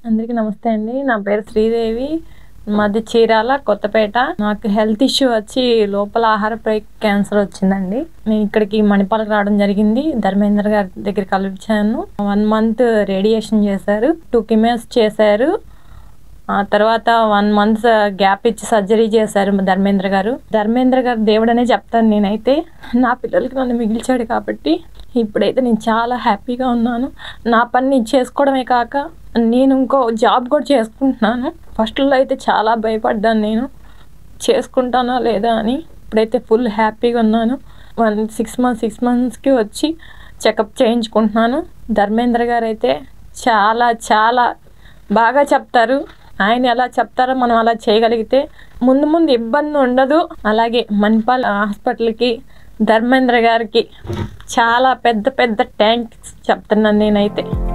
అందరికీ నమస్తే అండి నా పేరు శ్రీదేవి మాది చీరాల కొత్తపేట నాకు హెల్త్ ఇష్యూ వచ్చి లోపల ఆహార ప్రయ క్యాన్సర్ వచ్చిందండి నేను ఇక్కడికి మణిపాలకు రావడం జరిగింది ధర్మేంద్ర గారి దగ్గర కలిపించాను వన్ మంత్ రేడియేషన్ చేశారు టూ కిమోస్ చేశారు ఆ తర్వాత వన్ మంత్ గ్యాప్ ఇచ్చి సర్జరీ చేశారు మా ధర్మేంద్ర గారు ధర్మేంద్ర గారు దేవుడనే చెప్తాను నేనైతే నా పిల్లలకి నన్ను మిగిల్చాడు కాబట్టి ఇప్పుడైతే నేను చాలా హ్యాపీగా ఉన్నాను నా పని నేను చేసుకోవడమే కాక నేను ఇంకో జాబ్ కూడా చేసుకుంటున్నాను ఫస్ట్లో అయితే చాలా భయపడ్డాను నేను చేసుకుంటానా లేదా అని ఇప్పుడైతే ఫుల్ హ్యాపీగా ఉన్నాను వన్ సిక్స్ మంత్స్ సిక్స్ మంత్స్కి వచ్చి చెకప్ చేయించుకుంటున్నాను ధర్మేంద్ర గారు అయితే చాలా చాలా బాగా చెప్తారు ఆయన ఎలా చెప్తారో మనం అలా చేయగలిగితే ముందు ముందు ఇబ్బంది ఉండదు అలాగే మణిపాల్ హాస్పిటల్కి ధర్మేంద్ర గారికి చాలా పెద్ద పెద్ద థ్యాంక్స్ చెప్తున్నాను నేనైతే